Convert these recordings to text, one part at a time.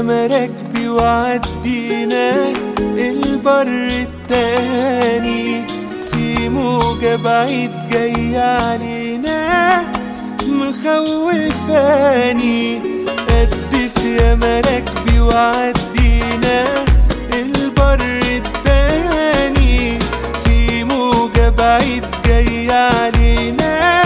يا مراكبي وعدينا البر التاني في موجة بعيد جاية علينا مخوفاني قدف يا مراكبي وعدينا البر التاني في موجة بعيد جاية علينا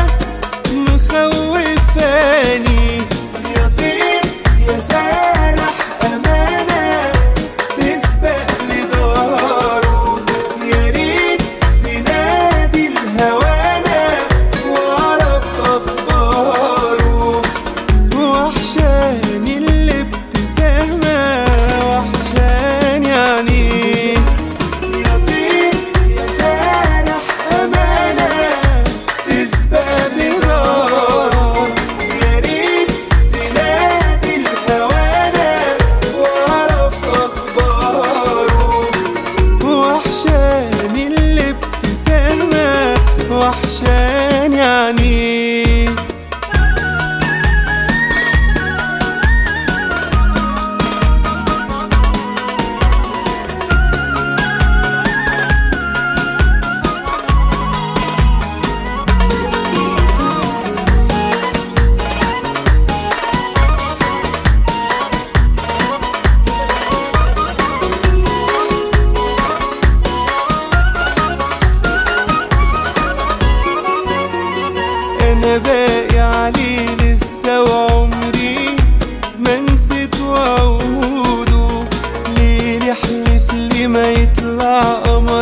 مخوفاني يا طير يا سارح أمانة تسبق لداره يا ريت تنادي الهوانا وأعرف أخباره وحشاني الابتسامة وحشاني عينيه يا طير يا سارح أمانة تسبق لداره يا ريت تنادي الهوانا وأعرف أخباره وحشاني الابتسامة وحشاني عينيه انا باقي عليه لسه وعمري ما نسيت وعوده ليه يحلف لي ما يطلع قمر